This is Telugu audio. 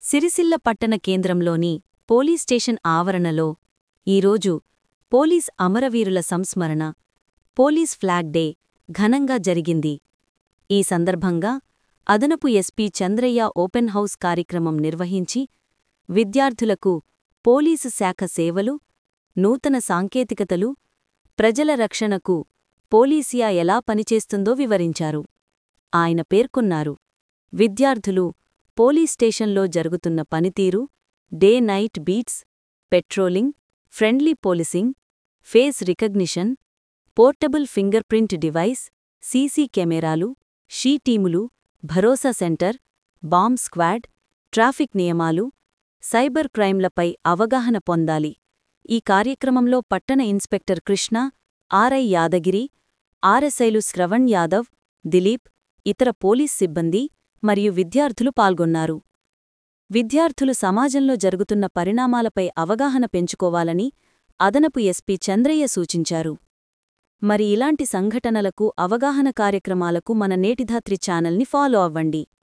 సిరిసిల్ల పట్టణ కేంద్రంలోని పోలీస్ స్టేషన్ ఆవరణలో ఈరోజు పోలీస్ అమరవీరుల సంస్మరణ పోలీస్ ఫ్లాగ్ డే ఘనంగా జరిగింది ఈ సందర్భంగా అదనపు ఎస్పీ చంద్రయ్య ఓపెన్ హౌస్ కార్యక్రమం నిర్వహించి విద్యార్థులకు పోలీసు శాఖ సేవలు నూతన సాంకేతికతలు ప్రజల రక్షణకు పోలీసియా ఎలా పనిచేస్తుందో వివరించారు ఆయన పేర్కొన్నారు విద్యార్థులు పోలీస్ స్టేషన్లో జరుగుతున్న పనితీరు day night beats patrolling friendly policing face recognition portable finger print device CC కెమెరాలు షీ టీములు Bharosa centre bomb squad traffic నియమాలు సైబర్ క్రైమ్లపై అవగాహన పొందాలి ఈ కార్యక్రమంలో పట్టణ ఇన్స్పెక్టర్ కృష్ణ ఆర్ఐ యాదగిరి ఆర్ఎస్ఐలు శ్రవణ్ యాదవ్ దిలీప్ ఇతర పోలీస్ సిబ్బంది మరియు విద్యార్థులు పాల్గొన్నారు విద్యార్థులు సమాజంలో జరుగుతున్న పరిణామాలపై అవగాహన పెంచుకోవాలని అదనపు ఎస్పీ చంద్రయ్య సూచించారు మరి ఇలాంటి సంఘటనలకు అవగాహన కార్యక్రమాలకు మన నేటిధాత్రి ఛానల్ని ఫాలో అవ్వండి